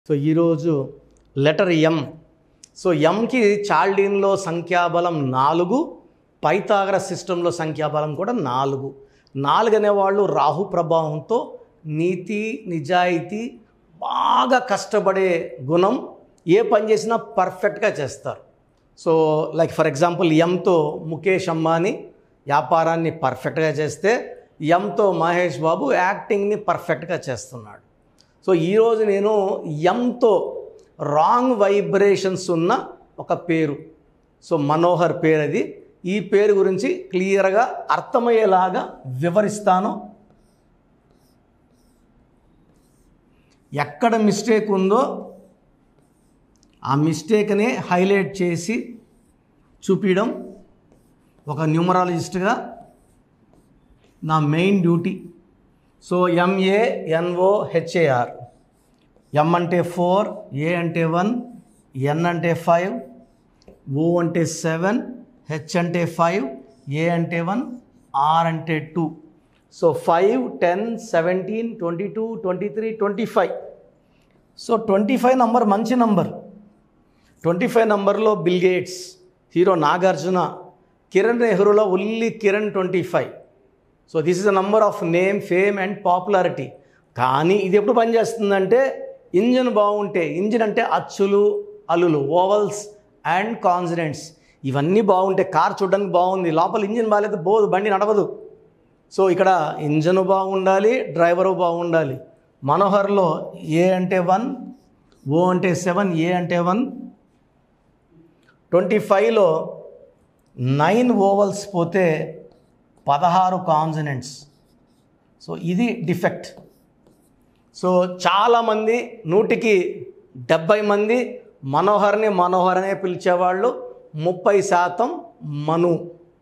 so ఈరోజు letter M so ఎంకి చాల్డీన్లో సంఖ్యాబలం నాలుగు పైతాగర సిస్టంలో సంఖ్యాబలం కూడా నాలుగు నాలుగు అనేవాళ్ళు రాహు ప్రభావంతో నీతి నిజాయితీ బాగా కష్టపడే గుణం ఏ పని చేసినా పర్ఫెక్ట్గా చేస్తారు సో లైక్ ఫర్ ఎగ్జాంపుల్ ఎంతో ముఖేష్ అంబానీ వ్యాపారాన్ని పర్ఫెక్ట్గా చేస్తే ఎంతో మహేష్ బాబు యాక్టింగ్ని పర్ఫెక్ట్గా చేస్తున్నాడు సో ఈరోజు నేను ఎంతో రాంగ్ వైబ్రేషన్స్ ఉన్న ఒక పేరు సో మనోహర్ పేరు అది ఈ పేరు గురించి క్లియర్గా అర్థమయ్యేలాగా వివరిస్తాను ఎక్కడ మిస్టేక్ ఉందో ఆ మిస్టేక్ని హైలైట్ చేసి చూపించడం ఒక న్యూమరాలజిస్ట్గా నా main duty so M A N O H A R M అంటే ఫోర్ ఏ అంటే వన్ ఎన్ అంటే ఫైవ్ ఓ అంటే సెవెన్ హెచ్ అంటే ఫైవ్ ఏ అంటే వన్ ఆర్ అంటే two so five ten seventeen twenty two twenty three twenty five so twenty five number మంచి number twenty five నంబర్లో Bill Gates hero Nagarjuna Kiran నెహ్రూలో ఉల్లి Kiran twenty five so this is the number of name fame and popularity కానీ ఇది ఎప్పుడు పనిచేస్తుందంటే engine బాగుంటే engine అంటే అచ్చులు అల్లులు ఓవల్స్ అండ్ కాన్సిడెంట్స్ ఇవన్నీ బాగుంటే కార్ చూడడానికి బాగుంది లోపల ఇంజిన్ బాగాలేదు బోదు బండి నడవదు సో ఇక్కడ ఇంజన్ బాగుండాలి డ్రైవరు బాగుండాలి మనోహర్లో ఏ అంటే వన్ ఓ అంటే సెవెన్ ఏ అంటే వన్ ట్వంటీ ఫైవ్లో నైన్ ఓవల్స్ పోతే పదహారు కాన్సనెంట్స్ సో ఇది డిఫెక్ట్ సో చాలామంది నూటికి డెబ్బై మంది మనోహర్ని మనోహర్ అనే పిలిచేవాళ్ళు ముప్పై శాతం మను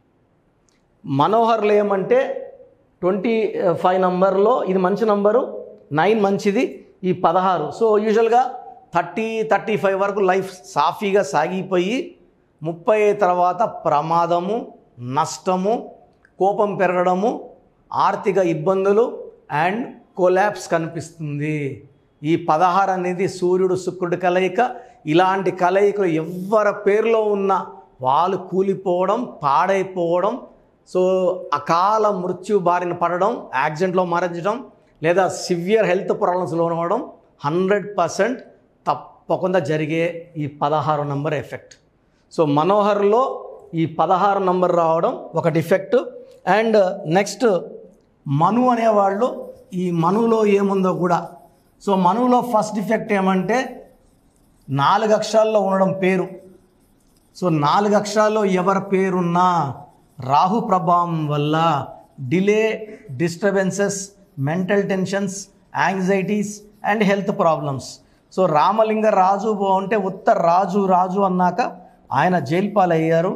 మనోహర్లు ఏమంటే ట్వంటీ ఫైవ్ నంబర్లో ఇది మంచి నంబరు నైన్ మంచిది ఈ పదహారు సో యూజువల్గా థర్టీ థర్టీ ఫైవ్ వరకు లైఫ్ సాఫీగా సాగిపోయి ముప్పై తర్వాత ప్రమాదము నష్టము కోపం పెరగడము ఆర్థిక ఇబ్బందులు అండ్ కొలాప్స్ కనిపిస్తుంది ఈ పదహారు అనేది సూర్యుడు శుక్రుడి కలయిక ఇలాంటి కలయికలు ఎవరి పేరులో ఉన్న వాళ్ళు కూలిపోవడం పాడైపోవడం సో అకాల మృత్యు బారిన పడడం యాక్సిడెంట్లో మరణించడం లేదా సివియర్ హెల్త్ ప్రాబ్లమ్స్లో ఉండడం హండ్రెడ్ పర్సెంట్ తప్పకుండా జరిగే ఈ పదహారు నంబర్ ఎఫెక్ట్ సో మనోహర్లో ఈ పదహారు నంబర్ రావడం ఒక డిఫెక్ట్ అండ్ నెక్స్ట్ మను అనేవాళ్ళు ఈ మనులో ఏముందో కూడా సో మనులో ఫస్ట్ డిఫెక్ట్ ఏమంటే నాలుగు అక్షరాల్లో ఉండడం పేరు సో నాలుగు అక్షరాల్లో ఎవరి పేరున్నా రాహు ప్రభావం వల్ల delay disturbances mental tensions anxieties and health problems so Ramalinga Raju బాగుంటే ఉత్త రాజు రాజు అన్నాక ఆయన జైలు పాలయ్యారు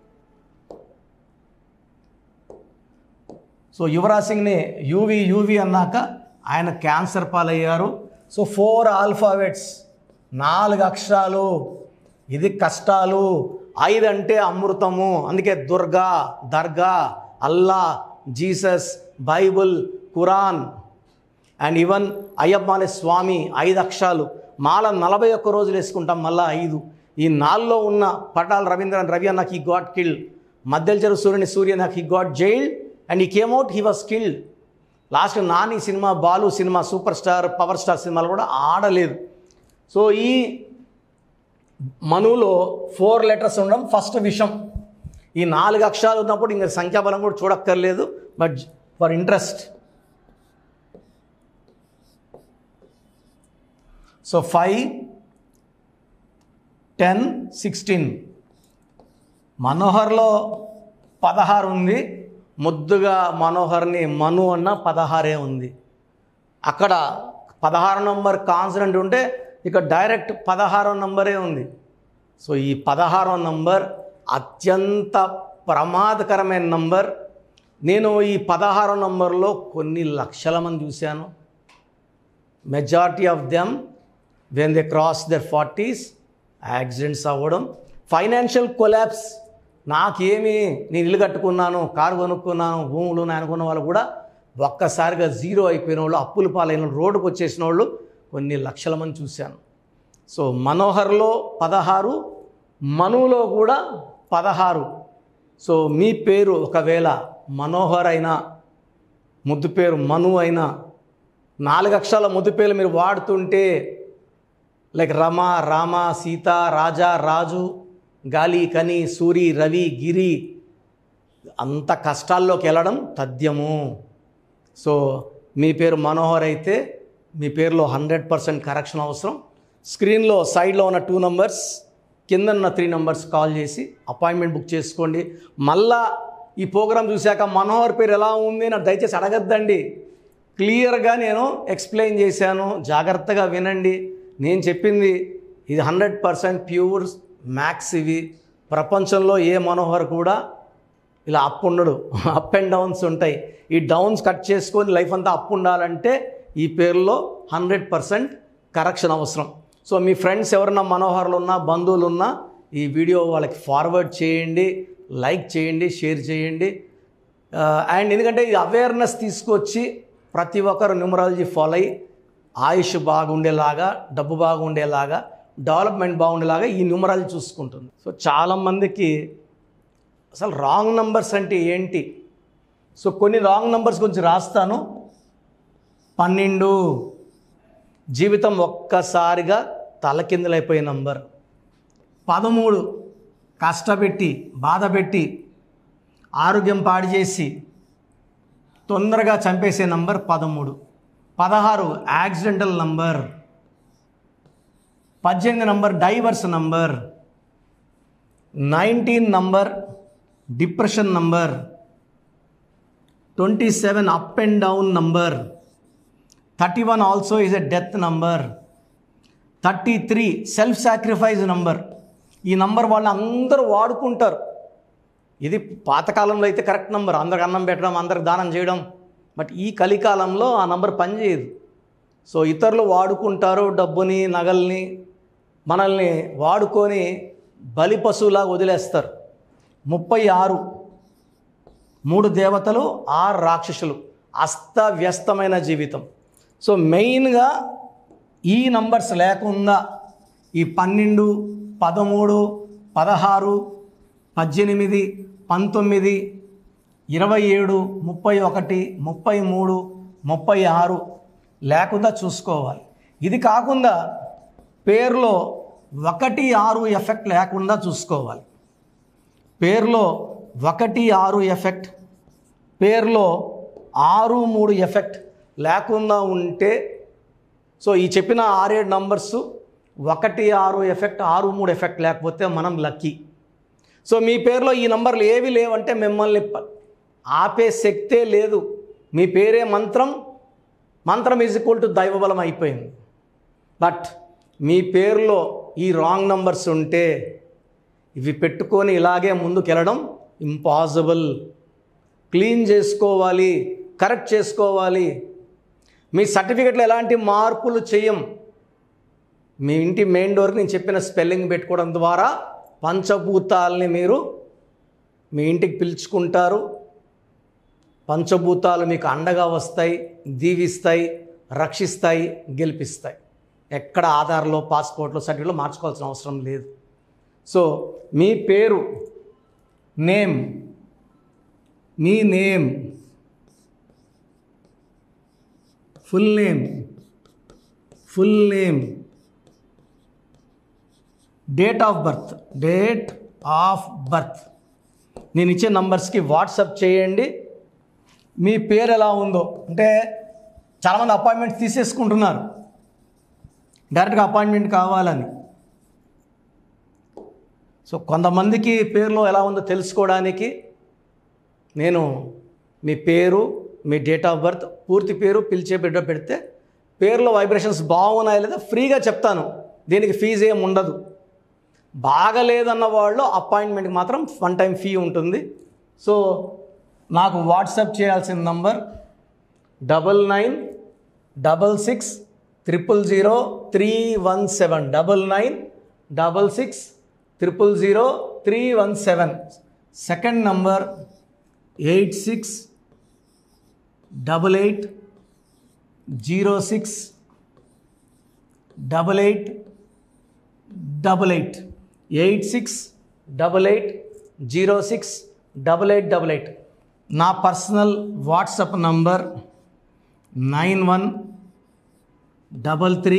సో యువరాజ్ సింగ్ని యూవి యూవి అన్నాక ఆయన క్యాన్సర్ పాలయ్యారు సో ఫోర్ ఆల్ఫాబెట్స్ నాలుగు అక్షరాలు ఇది కష్టాలు ఐదు అంటే అమృతము అందుకే దుర్గా దర్గా Allah Jesus Bible Quran and even Ayyappa అనే స్వామి ఐదు అక్షరాలు మాల నలభై ఒక్క రోజులు వేసుకుంటాం మళ్ళా ఐదు ఈ నాలుగులో ఉన్న పటాల రవీంద్రన్ రవి అన్నకి హీ గాట్ కిల్డ్ మధ్యల చెరు సూర్యుని సూర్య నాకు he got jailed and he came out he was killed last Nani cinema Balu cinema super star power star సినిమాలు కూడా ఆడలేదు సో ఈ మనులో ఫోర్ లెటర్స్ ఉండడం ఫస్ట్ విషయం ఈ నాలుగు అక్షరాలు ఉన్నప్పుడు ఇంకా సంఖ్యాబలం కూడా చూడక్కర్లేదు but for interest so five ten sixteen మనోహర్లో పదహారు ఉంది ముద్దుగా మనోహర్ని మను అన్న పదహారే ఉంది అక్కడ పదహారు నంబర్ కాన్సనెంట్ ఉంటే ఇక డైరెక్ట్ పదహారో నంబరే ఉంది సో ఈ పదహారో నంబర్ అత్యంత ప్రమాదకరమైన నంబర్ నేను ఈ పదహారో నంబర్లో కొన్ని లక్షల మంది చూశాను majority of them when they cross their forties accidents అవ్వడం ఫైనాన్షియల్ కొలాప్స్ నాకేమి నేను ఇల్లు కట్టుకున్నాను కారు కొనుక్కున్నాను భూములు నేను అనుకున్న వాళ్ళు కూడా ఒక్కసారిగా జీరో అయిపోయిన వాళ్ళు అప్పుల పాలైన వాళ్ళు, రోడ్డుకు వచ్చేసిన వాళ్ళు కొన్ని లక్షల మంది చూశాను సో మనోహర్లో పదహారు మనులో కూడా పదహారు సో మీ పేరు ఒకవేళ మనోహర్ అయినా ముద్దు పేరు మను అయినా నాలుగు అక్షరాల ముద్దు పేర్లు మీరు వాడుతుంటే లైక్ రమ రామ సీత రాజా రాజు గాలి కని సూరి రవి గిరి అంత కష్టాల్లోకి వెళ్ళడం తథ్యము సో మీ పేరు మనోహర్ అయితే మీ పేరులో హండ్రెడ్ పర్సెంట్ కరెక్షన్ అవసరం స్క్రీన్లో సైడ్లో ఉన్న టూ నంబర్స్ కింద ఉన్న త్రీ నంబర్స్ కాల్ చేసి అపాయింట్మెంట్ బుక్ చేసుకోండి మళ్ళా ఈ ప్రోగ్రామ్ చూశాక మనోహర్ పేరు ఎలా ఉంది నాకు దయచేసి అడగద్దండి క్లియర్గా నేను ఎక్స్ప్లెయిన్ చేశాను జాగ్రత్తగా వినండి నేను చెప్పింది ఇది హండ్రెడ్ పర్సెంట్ ప్యూర్ మ్యాథ్స్ ఇవి ప్రపంచంలో ఏ మనోహర్ కూడా ఇలా అప్ ఉండడు అప్ అండ్ డౌన్స్ ఉంటాయి ఈ డౌన్స్ కట్ చేసుకొని లైఫ్ అంతా అప్ ఉండాలంటే ఈ పేరులో హండ్రెడ్ పర్సెంట్ కరెక్షన్ అవసరం సో మీ ఫ్రెండ్స్ ఎవరన్నా మనోహర్లు ఉన్నా బంధువులు ఉన్నా ఈ వీడియో వాళ్ళకి ఫార్వర్డ్ చేయండి లైక్ చేయండి షేర్ చేయండి అండ్ ఎందుకంటే ఈ అవేర్నెస్ తీసుకొచ్చి ప్రతి ఒక్కరు న్యూమరాలజీ ఫాలో అయ్యి ఆయుష్ బాగుండేలాగా డబ్బు బాగుండేలాగా డెవలప్మెంట్ బాగుండేలాగా ఈ న్యూమరాలజీ చూసుకుంటుంది సో చాలామందికి అసలు రాంగ్ నంబర్స్ అంటే ఏంటి సో కొన్ని రాంగ్ నంబర్స్ గురించి రాస్తాను పన్నెండు జీవితం ఒక్కసారిగా తలకిందులైపోయే నంబర్ పదమూడు కష్టపెట్టి బాధపెట్టి ఆరోగ్యం పాడు చేసి తొందరగా చంపేసే నంబర్ పదమూడు పదహారు యాక్సిడెంటల్ నంబర్ పద్దెనిమిది number divorce number nineteen number depression number twenty seven up and down number thirty one also is a death number thirty three self sacrifice number ఈ నంబర్ వాళ్ళు అందరూ వాడుకుంటారు ఇది పాతకాలంలో అయితే కరెక్ట్ నంబర్ అందరికి అన్నం పెట్టడం అందరికి దానం చేయడం బట్ ఈ కలికాలంలో ఆ నంబర్ పనిచేయదు సో ఇతరులు వాడుకుంటారు డబ్బుని నగల్ని మనల్ని వాడుకొని బలి పశువులాగా వదిలేస్తారు ముప్పై ఆరు మూడు దేవతలు ఆరు రాక్షసులు అస్తవ్యస్తమైన జీవితం సో మెయిన్గా ఈ నంబర్స్ లేకుండా ఈ పన్నెండు పదమూడు పదహారు పద్దెనిమిది పంతొమ్మిది ఇరవై ఏడు ముప్పై ఒకటి ముప్పై మూడు ముప్పై ఆరు లేకుండా చూసుకోవాలి ఇది కాకుండా పేరులో ఒకటి ఆరు ఎఫెక్ట్ లేకుండా చూసుకోవాలి పేరులో ఒకటి ఆరు ఎఫెక్ట్ పేరులో ఆరు మూడు ఎఫెక్ట్ లేకుండా ఉంటే సో ఈ చెప్పిన ఆరేడు నంబర్స్ ఒకటి ఆరు ఎఫెక్ట్ ఆరు మూడు ఎఫెక్ట్ లేకపోతే మనం లక్కీ సో మీ పేరులో ఈ నంబర్లు ఏవి లేవంటే మిమ్మల్ని ప- ఆపే శక్తే లేదు మీ పేరే మంత్రం మంత్రం ఈజ్ ఈక్వల్ టు దైవబలం అయిపోయింది బట్ మీ పేరులో ఈ రాంగ్ నంబర్స్ ఉంటే ఇవి పెట్టుకొని ఇలాగే ముందుకెళ్ళడం ఇంపాసిబుల్ క్లీన్ చేసుకోవాలి కరెక్ట్ చేసుకోవాలి మీ సర్టిఫికెట్లో ఎలాంటి మార్పులు చేయం మీ ఇంటి మెయిన్ డోర్కి నేను చెప్పిన స్పెల్లింగ్ పెట్టుకోవడం ద్వారా పంచభూతాలని మీరు మీ ఇంటికి పిలుచుకుంటారు పంచభూతాలు మీకు అండగా వస్తాయి దీవిస్తాయి రక్షిస్తాయి గెలిపిస్తాయి ఎక్కడ ఆధార్లో పాస్పోర్ట్లో సర్టిఫికెట్లో మార్చుకోవాల్సిన అవసరం లేదు సో మీ పేరు నేమ్ మీ name full name full name date of birth date of birth నేను ఇచ్చే నంబర్స్కి వాట్సప్ చేయండి మీ పేరు ఎలా ఉందో అంటే చాలామంది అపాయింట్మెంట్స్ తీసేసుకుంటున్నారు డైరెక్ట్గా అపాయింట్మెంట్ కావాలని సో కొంతమందికి పేరులో ఎలా ఉందో తెలుసుకోవడానికి నేను మీ పేరు మీ డేట్ ఆఫ్ బర్త్ పూర్తి పేరు పిలిచే బిడ్డ పెడితే పేరులో వైబ్రేషన్స్ బాగున్నాయి లేదా ఫ్రీగా చెప్తాను దీనికి ఫీజు ఏం ఉండదు బాగలేదన్న వాళ్ళు అపాయింట్మెంట్కి మాత్రం వన్ టైం ఫీ ఉంటుంది సో నాకు వాట్సాప్ చేయాల్సిన number double nine double six triple zero three one seven double nine double six triple zero three one seven second number eight six double eight zero six double eight double eight eight six double eight zero six double eight double eight నా personal WhatsApp number nine one double three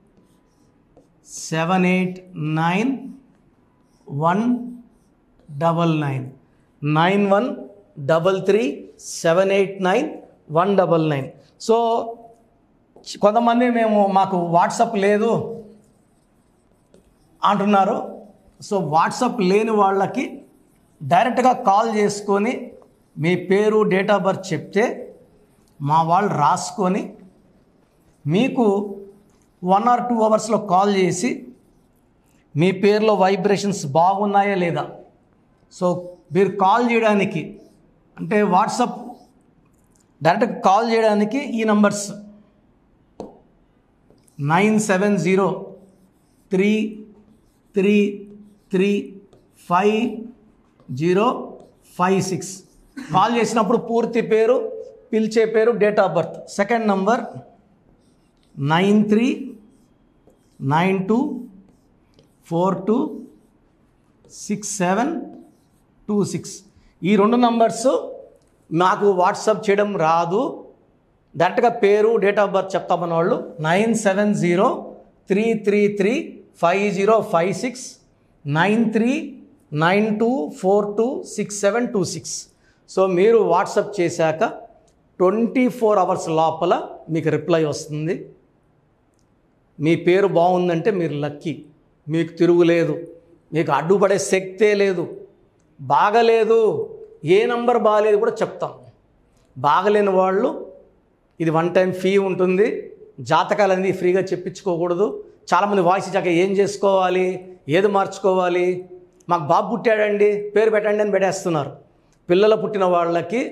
seven eight nine one double nine nine one double three seven eight nine one double nine so కొంతమంది మేము మాకు WhatsApp లేదు అంటున్నారు so WhatsApp లేని వాళ్ళకి డైరెక్ట్గా call చేసుకొని మీ పేరు డేట్ ఆఫ్ బర్త్ చెప్తే మా వాళ్ళు రాసుకొని మీకు వన్ ఆర్ టూ అవర్స్లో కాల్ చేసి మీ పేరులో వైబ్రేషన్స్ బాగున్నాయా లేదా సో మీరు కాల్ చేయడానికి అంటే వాట్సాప్ డైరెక్ట్ కాల్ చేయడానికి ఈ numbers nine seven zero three three three five zero five six call చేసినప్పుడు పూర్తి పేరు పిలిచే పేరు date of birth second number nine three nine two four two six seven two six ఈ రెండు నంబర్స్ నాకు వాట్సాప్ చేయడం రాదు డైరెక్ట్గా పేరు డేట్ ఆఫ్ బర్త్ చెప్తామన్న వాళ్ళు nine seven zero three three three five zero five six nine three nine two four two six seven two six so మీరు వాట్సాప్ చేశాక ట్వంటీ ఫోర్ అవర్స్ లోపల మీకు రిప్లై వస్తుంది మీ పేరు బాగుందంటే మీరు లక్కీ మీకు తిరుగులేదు మీకు అడ్డుపడే శక్తే లేదు బాగలేదు ఏ నంబర్ బాగలేదు కూడా చెప్తాం బాగలేని వాళ్ళు ఇది వన్ టైం ఫీ ఉంటుంది జాతకాలు అనేది ఫ్రీగా చెప్పించుకోకూడదు చాలామంది వాయిస్ ఇచ్చాక ఏం చేసుకోవాలి ఏది మార్చుకోవాలి మాకు బాబు పుట్టాడండి పేరు పెట్టండి అని పెట్టేస్తున్నారు పిల్లలు పుట్టిన వాళ్ళకి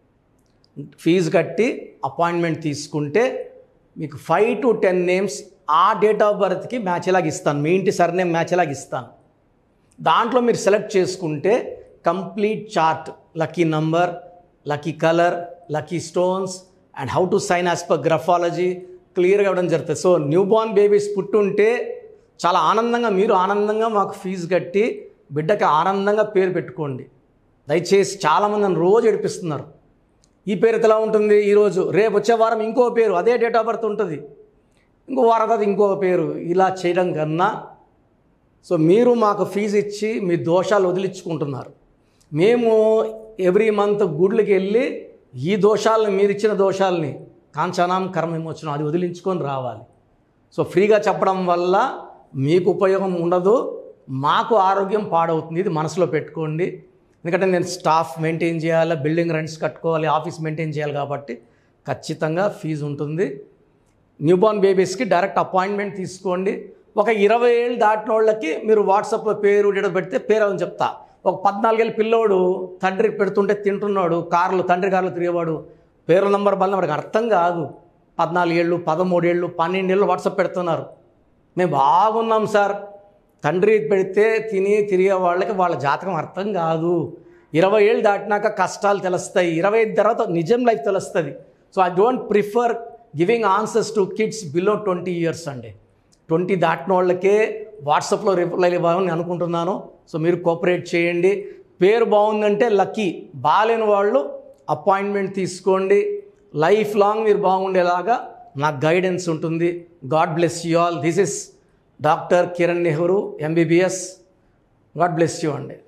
ఫీజు కట్టి అపాయింట్మెంట్ తీసుకుంటే మీకు ఫైవ్ టు టెన్ నేమ్స్ ఆ డేట్ ఆఫ్ బర్త్కి మ్యాచ్ ఎలాగ ఇస్తాను మీ ఇంటి సర్నేమ్ మ్యాచ్ ఎలాగ ఇస్తాను దాంట్లో మీరు సెలెక్ట్ చేసుకుంటే complete chart lucky number lucky colour lucky stones and how to sign as per graphology క్లియర్గా ఇవ్వడం జరుగుతుంది సో న్యూ బార్న్ బేబీస్ పుట్టుంటే చాలా ఆనందంగా మీరు ఆనందంగా మాకు ఫీజు కట్టి బిడ్డకి ఆనందంగా పేరు పెట్టుకోండి దయచేసి చాలామంది నన్ను రోజు ఏడిపిస్తున్నారు ఈ పేరు ఎలా ఉంటుంది ఈరోజు రేపు వచ్చే వారం ఇంకో పేరు అదే డేట్ ఆఫ్ బర్త్ ఉంటుంది ఇంకో వారం తర్వాత ఇంకో పేరు ఇలా చేయడం కన్నా సో మీరు మాకు ఫీజు ఇచ్చి మీ దోషాలు వదిలించుకుంటున్నారు మేము ఎవ్రీ మంత్ గుడ్లకి వెళ్ళి ఈ దోషాలను మీరు ఇచ్చిన దోషాలని కాంచనాం కర్మ విమోచనం అది వదిలించుకొని రావాలి సో ఫ్రీగా చెప్పడం వల్ల మీకు ఉపయోగం ఉండదు మాకు ఆరోగ్యం పాడవుతుంది ఇది మనసులో పెట్టుకోండి ఎందుకంటే నేను స్టాఫ్ మెయింటైన్ చేయాలి బిల్డింగ్ రెంట్స్ కట్టుకోవాలి ఆఫీస్ మెయింటైన్ చేయాలి కాబట్టి ఖచ్చితంగా ఫీజు ఉంటుంది న్యూబార్న్ బేబీస్కి డైరెక్ట్ అపాయింట్మెంట్ తీసుకోండి ఒక ఇరవై ఏళ్ళు దాటిన వాళ్ళకి మీరు వాట్సాప్లో పేరు డేటా పెడితే పేరు అని చెప్తా ఒక పద్నాలుగేళ్ళ పిల్లోడు తండ్రి పెడుతుంటే తింటున్నాడు కార్లు తండ్రి కార్లు తిరిగేవాడు పేరు నంబర్ బల్ల వాడికి అర్థం కాదు పద్నాలుగేళ్ళు పదమూడేళ్ళు పన్నెండేళ్ళు వాట్సాప్ పెడుతున్నారు మేము బాగున్నాం సార్ తండ్రి పెడితే తిని తిరిగే వాళ్ళకి వాళ్ళ జాతకం అర్థం కాదు ఇరవై ఏళ్ళు దాటినాక కష్టాలు తెలుస్తాయి ఇరవై ఐదు తర్వాత నిజం లైఫ్ తెలుస్తుంది so I don't prefer giving answers to kids below twenty years అండి ట్వంటీ దాటిన వాళ్ళకే వాట్సాప్లో రిప్లై ఇవ్వాలని నేను అనుకుంటున్నాను సో మీరు కోఆపరేట్ చేయండి పేరు బాగుందంటే లక్కీ బాగాలేని వాళ్ళు అపాయింట్మెంట్ తీసుకోండి లైఫ్ లాంగ్ మీరు బాగుండేలాగా నాకు గైడెన్స్ ఉంటుంది God bless you all this is doctor Kiran Nehru MBBS God bless you అండి